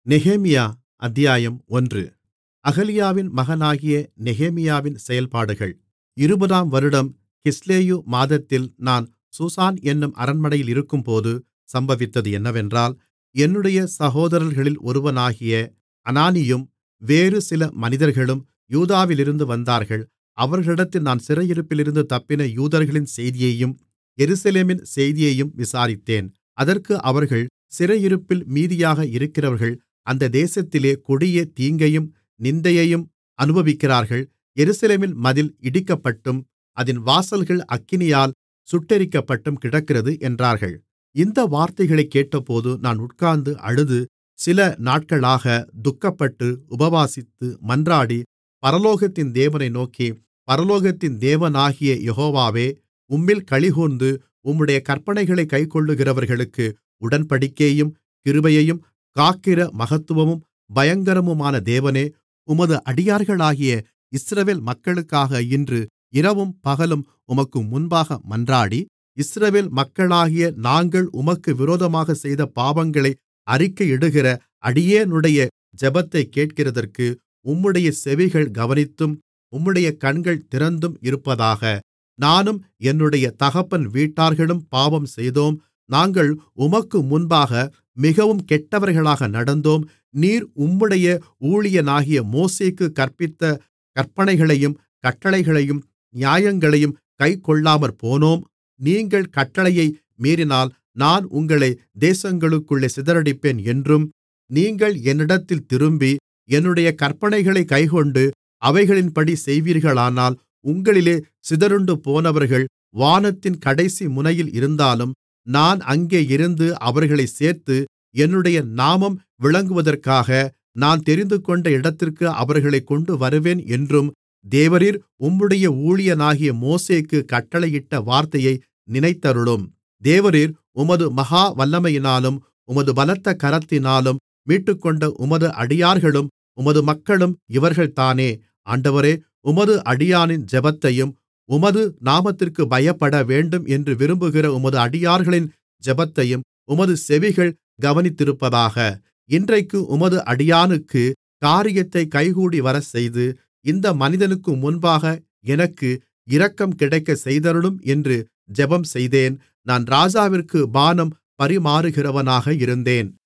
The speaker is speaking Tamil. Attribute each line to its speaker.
Speaker 1: நெகேமியா அத்தியாயம் ஒன்று அகலியாவின் மகனாகிய நெகேமியாவின் செயல்பாடுகள் இருபதாம் வருடம் கிஸ்லேயு மாதத்தில் நான் சூசான் என்னும் அரண்மனையில் இருக்கும்போது சம்பவித்தது என்னவென்றால் என்னுடைய சகோதரர்களில் ஒருவனாகிய அனானியும் வேறு சில மனிதர்களும் யூதாவிலிருந்து வந்தார்கள் அவர்களிடத்தில் நான் சிறையிருப்பிலிருந்து தப்பின யூதர்களின் செய்தியையும் எருசலேமின் செய்தியையும் விசாரித்தேன் அதற்கு அவர்கள் சிறையிருப்பில் மீதியாக இருக்கிறவர்கள் அந்த தேசத்திலே கொடிய தீங்கையும் நிந்தையையும் அனுபவிக்கிறார்கள் எருசலேமின் மதில் இடிக்கப்பட்டும் அதின் வாசல்கள் அக்கினியால் சுட்டெரிக்கப்பட்டும் கிடக்கிறது என்றார்கள் இந்த வார்த்தைகளைக் கேட்டபோது நான் உட்கார்ந்து அழுது சில நாட்களாக துக்கப்பட்டு உபவாசித்து மன்றாடி பரலோகத்தின் தேவனை நோக்கி பரலோகத்தின் தேவனாகிய யெகோவாவே உம்மில் களிகூர்ந்து உம்முடைய கற்பனைகளைக் கைக்கொள்ளுகிறவர்களுக்கு உடன்படிக்கையையும் கிருபையையும் காக்கிற மகத்துவமும் பயங்கரமுமான தேவனே உமது அடியார்களாகிய இஸ்ரவேல் மக்களுக்காக இன்று இரவும் பகலும் உமக்கு முன்பாக மன்றாடி இஸ்ரவேல் மக்களாகிய நாங்கள் உமக்கு விரோதமாகச் செய்த பாவங்களை அறிக்கையிடுகிற அடியேனுடைய ஜெபத்தைக் கேட்கிறதற்கு உம்முடைய செவிகள் கவனித்தும் உம்முடைய கண்கள் திறந்தும் இருப்பதாக நானும் என்னுடைய தகப்பன் வீட்டார்களும் பாவம் செய்தோம் நாங்கள் உமக்கு முன்பாக மிகவும் கெட்டவர்களாக நடந்தோம் நீர் உம்முடைய ஊழியனாகிய மோசேக்குக் கற்பித்த கற்பனைகளையும் கட்டளைகளையும் நியாயங்களையும் கைக்கொள்ளாமற்போனோம் நீங்கள் கட்டளையை மீறினால் நான் உங்களை தேசங்களுக்குள்ளே சிதறடிப்பேன் என்றும் நீங்கள் என்னிடத்தில் திரும்பி என்னுடைய கற்பனைகளைக் கைக்கொண்டு அவைகளின்படி செய்வீர்களானால் உங்களிலே சிதறுண்டுபோனவர்கள் வானத்தின் கடைசி முனையில் இருந்தாலும் நான் அங்கே இருந்து அவர்களைச் சேர்த்து என்னுடைய நாமம் விளங்குவதற்காக நான் தெரிந்துகொண்ட இடத்திற்கு அவர்களைக் கொண்டுவருவேன் என்றும் தேவரீர் உம்முடைய ஊழியனாகிய மோசேக்குக் கட்டளையிட்ட வார்த்தையை நினைத்தருளும் தேவரீர் உமது மகா வல்லமையினாலும் உமது பலத்த கரத்தினாலும் மீட்டுக்கொண்ட உமது அடியார்களும் உமது மக்களும் இவர்கள்தானே ஆண்டவரே உமது அடியானின் ஜெபத்தையும் உமது நாமத்திற்குப் பயப்படவேண்டும் என்று விரும்புகிற உமது அடியார்களின் ஜெபத்தையும் உமது செவிகள் கவனித்திருப்பதாக இன்றைக்கு உமது அடியானுக்கு காரியத்தைக் கைகூடிவரச்செய்து இந்த மனிதனுக்கு முன்பாக எனக்கு இரக்கம் கிடைக்கச் செய்தருளும் என்று ஜெபம் செய்தேன் நான் ராஜாவிற்கு பானம் பரிமாறுகிறவனாக இருந்தேன்